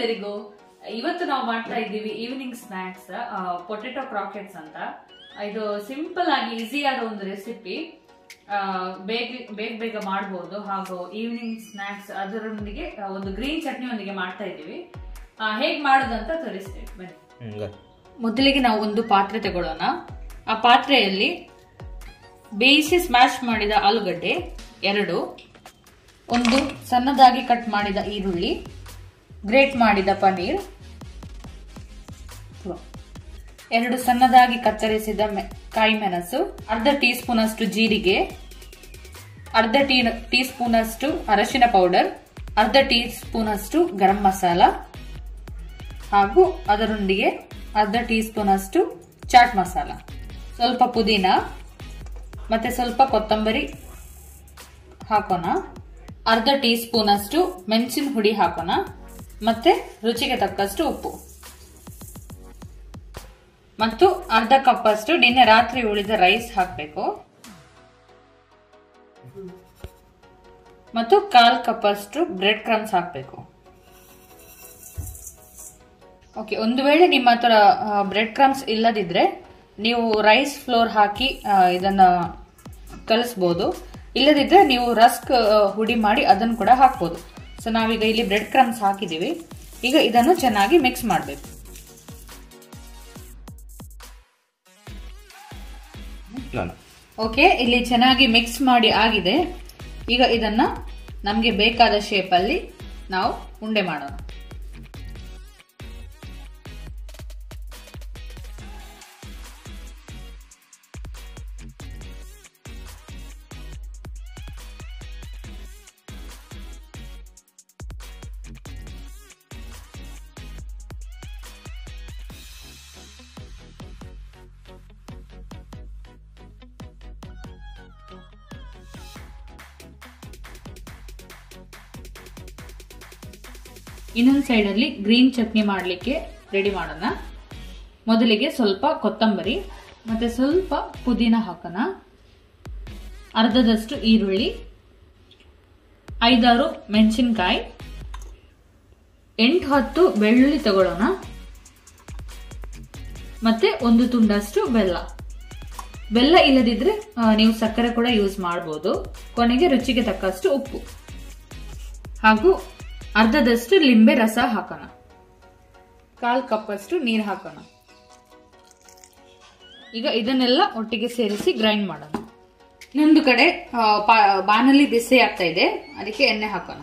ಎಲ್ಲರಿಗೂ ಇವತ್ತು ನಾವು ಮಾಡ್ತಾ ಇದ್ದೀವಿ ಈವ್ನಿಂಗ್ ಸ್ನಾಕ್ಸ್ ಪೊಟೆಟೊ ಕ್ರಾಕೆಟ್ಸ್ ಅಂತ ಇದು ಸಿಂಪಲ್ ಆಗಿ ಈಸಿ ಆದ ಒಂದು ರೆಸಿಪಿ ಬೇಗ ಬೇಗ ಬೇಗ ಮಾಡ್ಬೋದು ಹಾಗೂ ಈವ್ನಿಂಗ್ ಸ್ನಾಕ್ಸ್ ಅದರೊಂದಿಗೆ ಆ, ಒಂದು ಗ್ರೀನ್ ಚಟ್ನಿಯೊಂದಿಗೆ ಮಾಡ್ತಾ ಇದ್ದೀವಿ ಹೇಗೆ ಮಾಡೋದಂತ ತೋರಿಸ್ತೇವೆ ಬನ್ನಿ ಹ್ಮ್ ಮೊದಲಿಗೆ ನಾವು ಒಂದು ಪಾತ್ರೆ ತಗೊಳ್ಳೋಣ ಆ ಪಾತ್ರೆಯಲ್ಲಿ ಬೇಯಿಸಿ ಸ್ಮ್ಯಾಶ್ ಮಾಡಿದ ಆಲೂಗಡ್ಡೆ ಎರಡು ಒಂದು ಸಣ್ಣದಾಗಿ ಕಟ್ ಮಾಡಿದ ಈರುಳ್ಳಿ ಗ್ರೇಟ್ ಮಾಡಿದ ಪನ್ನೀರ್ ಎರಡು ಸಣ್ಣದಾಗಿ ಕತ್ತರಿಸಿದ ಮೆ- ಕಾಯಿ ಮೆಣಸು ಅರ್ಧ ಟೀ ಸ್ಪೂನ್ ಅಷ್ಟು ಜೀರಿಗೆ ಅರ್ಧ ಟೀ ಟೀ ಸ್ಪೂನ್ ಅಷ್ಟು ಅರಶಿನ ಪೌಡರ್ ಅರ್ಧ ಟೀ ಸ್ಪೂನ್ ಅಷ್ಟು ಗರಂ ಮಸಾಲ ಹಾಗೂ ಅದರೊಂದಿಗೆ ಅರ್ಧ ಟೀ ಸ್ಪೂನ್ ಅಷ್ಟು ಚಾಟ್ ಮಸಾಲ ಸ್ವಲ್ಪ ಪುದೀನ ಮತ್ತೆ ಸ್ವಲ್ಪ ಕೊತ್ತಂಬರಿ ಹಾಕೋಣ ಅರ್ಧ ಟೀ ಸ್ಪೂನ್ ಅಷ್ಟು ಮೆಣಸಿನ ಹುಡಿ ಹಾಕೋಣ ಮತ್ತೆ ರುಚಿಗೆ ತಕ್ಕಷ್ಟು ಉಪ್ಪು ಮತ್ತು ಅರ್ಧ ಕಪ್ ಅಷ್ಟು ನಿನ್ನೆ ರಾತ್ರಿ ಉಳಿದ ರೈಸ್ ಹಾಕಬೇಕು ಮತ್ತು ಕಾಲ್ ಕಪ್ ಅಷ್ಟು ಬ್ರೆಡ್ ಕ್ರಮ್ಸ್ ಹಾಕಬೇಕು ಓಕೆ ಒಂದು ವೇಳೆ ನಿಮ್ಮ ಹತ್ರ ಬ್ರೆಡ್ ಕ್ರಮ್ಸ್ ಇಲ್ಲದಿದ್ರೆ ನೀವು ರೈಸ್ ಫ್ಲೋರ್ ಹಾಕಿ ಆ, ಇದನ್ನ ಕಲಿಸ್ಬೋದು ಇಲ್ಲದಿದ್ರೆ ನೀವು ರಸ್ಕ್ ಹುಡಿ ಮಾಡಿ ಅದನ್ನು ಕೂಡ ಹಾಕ್ಬೋದು ಸೊ ನಾವೀಗ ಇಲ್ಲಿ ಬ್ರೆಡ್ ಕ್ರಮ್ಸ್ ಹಾಕಿದ್ದೀವಿ ಈಗ ಇದನ್ನು ಚೆನ್ನಾಗಿ ಮಿಕ್ಸ್ ಮಾಡಬೇಕು ನಾನು ಓಕೆ ಇಲ್ಲಿ ಚೆನ್ನಾಗಿ ಮಿಕ್ಸ್ ಮಾಡಿ ಆಗಿದೆ ಈಗ ಇದನ್ನ ನಮಗೆ ಬೇಕಾದ ಶೇಪಲ್ಲಿ ನಾವು ಉಂಡೆ ಮಾಡೋಣ ಇನ್ನೊಂದು ಸೈಡಲ್ಲಿ ಗ್ರೀನ್ ಚಟ್ನಿ ಮಾಡಲಿಕ್ಕೆ ರೆಡಿ ಮಾಡೋಣ ಮೊದಲಿಗೆ ಸ್ವಲ್ಪ ಕೊತ್ತಂಬರಿ ಮತ್ತೆ ಸ್ವಲ್ಪ ಪುದೀನ ಹಾಕೋಣ ಅರ್ಧದಷ್ಟು ಈರುಳ್ಳಿ ಐದಾರು ಮೆಣಸಿನ್ಕಾಯಿ ಎಂಟು ಹತ್ತು ಬೆಳ್ಳುಳ್ಳಿ ತಗೊಳ್ಳೋಣ ಮತ್ತೆ ಒಂದು ತುಂಡಷ್ಟು ಬೆಲ್ಲ ಬೆಲ್ಲ ಇಲ್ಲದಿದ್ರೆ ಆ, ನೀವು ಸಕ್ಕರೆ ಕೂಡ ಯೂಸ್ ಮಾಡಬಹುದು ಕೊನೆಗೆ ರುಚಿಗೆ ತಕ್ಕಷ್ಟು ಉಪ್ಪು ಹಾಗೂ ಅರ್ಧದಷ್ಟು ಲಿಂಬೆ ರಸ ಹಾಕೋಣ ಕಾಲ್ ಕಪ್ ಅಷ್ಟು ನೀರು ಹಾಕೋಣ ಈಗ ಇದನ್ನೆಲ್ಲ ಒಟ್ಟಿಗೆ ಸೇರಿಸಿ ಗ್ರೈಂಡ್ ಮಾಡೋಣ ಇನ್ನೊಂದು ಕಡೆ ಆ, ಪಾ- ಬಾಣಲಿ ಬಿಸಿ ಆಗ್ತಾ ಇದೆ ಅದಕ್ಕೆ ಎಣ್ಣೆ ಹಾಕೋಣ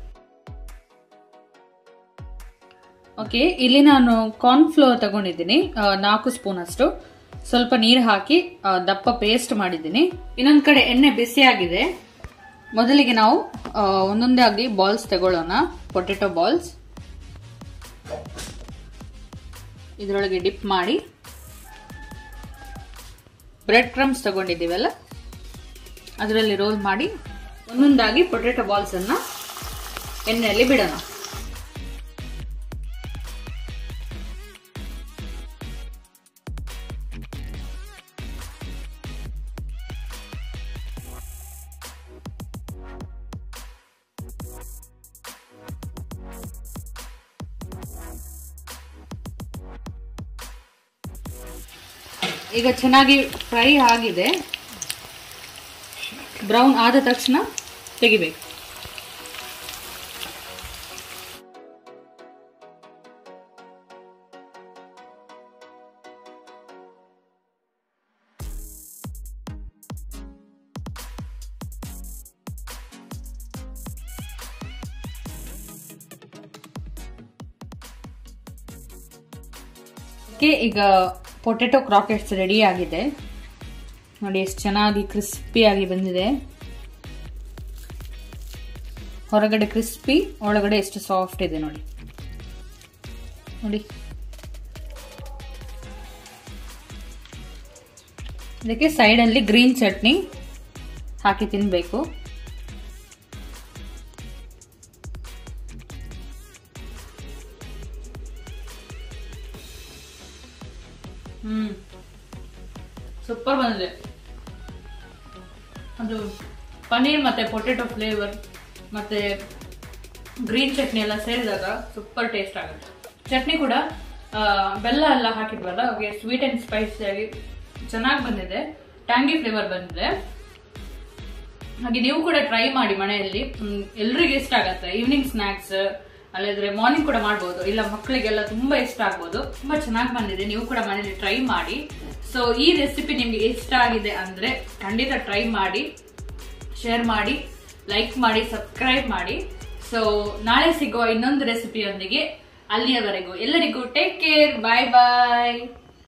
ಓಕೆ ಇಲ್ಲಿ ನಾನು ಕಾರ್ನ್ ಫ್ಲೋರ್ ತಗೊಂಡಿದ್ದೀನಿ ಆ, ನಾಲ್ಕು ಸ್ಪೂನ್ ಅಷ್ಟು ಸ್ವಲ್ಪ ನೀರು ಹಾಕಿ ಆ, ದಪ್ಪ ಪೇಸ್ಟ್ ಮಾಡಿದ್ದೀನಿ ಇನ್ನೊಂದು ಕಡೆ ಎಣ್ಣೆ ಬಿಸಿ ಆಗಿದೆ ಮೊದಲಿಗೆ ನಾವು ಆ, ಒಂದೊಂದೇ ಆಗಿ ಬಾಲ್ಸ್ ತಗೊಳ್ಳೋಣ ಪೊಟೆಟೊ ಬಾಲ್ಸ್ ಇದರೊಳಗೆ ಡಿಪ್ ಮಾಡಿ ಬ್ರೆಡ್ ಕ್ರಮ್ಸ್ ತಗೊಂಡಿದ್ದೀವಲ್ಲ ಅದರಲ್ಲಿ ರೋಲ್ ಮಾಡಿ ಒಂದೊಂದಾಗಿ ಪೊಟೆಟೊ ಬಾಲ್ಸ್ ಅನ್ನ ಎಣ್ಣೆಯಲ್ಲಿ ಬಿಡೋಣ ಈಗ ಚೆನ್ನಾಗಿ ಫ್ರೈ ಆಗಿದೆ ಬ್ರೌನ್ ಆದ ತಕ್ಷಣ ತೆಗಿಬೇಕು ಓಕೆ ಈಗ ಪೊಟೆಟೊ ಕ್ರಾಕೆಟ್ಸ್ ರೆಡಿ ಆಗಿದೆ ನೋಡಿ ಎಷ್ಟು ಚೆನ್ನಾಗಿ ಕ್ರಿಸ್ಪಿಯಾಗಿ ಬಂದಿದೆ ಹೊರಗಡೆ ಕ್ರಿಸ್ಪಿ ಒಳಗಡೆ ಎಷ್ಟು ಸಾಫ್ಟ್ ಇದೆ ನೋಡಿ ನೋಡಿ ಇದಕ್ಕೆ ಸೈಡಲ್ಲಿ ಗ್ರೀನ್ ಚಟ್ನಿ ಹಾಕಿ ತಿನ್ಬೇಕು ಹ್ಮ್ ಸೂಪರ್ ಬಂದಿದೆ ಅದು ಪನ್ನೀರ್ ಮತ್ತೆ ಪೊಟೆಟೊ ಫ್ಲೇವರ್ ಮತ್ತೆ ಗ್ರೀನ್ ಚಟ್ನಿ ಎಲ್ಲ ಸೇರಿದಾಗ ಸೂಪರ್ ಟೇಸ್ಟ್ ಆಗುತ್ತೆ ಚಟ್ನಿ ಕೂಡ ಆ, ಬೆಲ್ಲ ಎಲ್ಲ ಹಾಕಿದ್ವಲ್ಲ ಹಾಗೆ ಸ್ವೀಟ್ ಅಂಡ್ ಸ್ಪೈಸಿ ಆಗಿ ಚೆನ್ನಾಗಿ ಬಂದಿದೆ ಟ್ಯಾಂಗಿ ಫ್ಲೇವರ್ ಬಂದಿದೆ ಹಾಗೆ ನೀವು ಕೂಡ ಟ್ರೈ ಮಾಡಿ ಮನೆಯಲ್ಲಿ ಹ್ಮ್, ಎಲ್ರಿಗೂ ಇಷ್ಟ ಆಗತ್ತೆ ಈವ್ನಿಂಗ್ ಸ್ನಾಕ್ಸ್ ಅಲ್ಲಿದ್ರೆ ಮಾರ್ನಿಂಗ್ ಕೂಡ ಮಾಡ್ಬೋದು ಇಲ್ಲ ಮಕ್ಕಳಿಗೆಲ್ಲ ತುಂಬಾ ಇಷ್ಟ ಆಗ್ಬೋದು ತುಂಬಾ ಚೆನ್ನಾಗಿ ಬಂದಿದೆ ನೀವು ಕೂಡ ಮನೆಯಲ್ಲಿ ಟ್ರೈ ಮಾಡಿ ಸೊ ಈ ರೆಸಿಪಿ ನಿಮ್ಗೆ ಇಷ್ಟ ಆಗಿದೆ ಅಂದ್ರೆ ಖಂಡಿತ ಟ್ರೈ ಮಾಡಿ ಶೇರ್ ಮಾಡಿ ಲೈಕ್ ಮಾಡಿ ಸಬ್ಸ್ಕ್ರೈಬ್ ಮಾಡಿ ಸೊ ನಾಳೆ ಸಿಗುವ ಇನ್ನೊಂದು ರೆಸಿಪಿಯೊಂದಿಗೆ ಅಲ್ಲಿಯವರೆಗೂ ಎಲ್ಲರಿಗೂ ಟೇಕ್ ಕೇರ್ ಬಾಯ್ ಬಾಯ್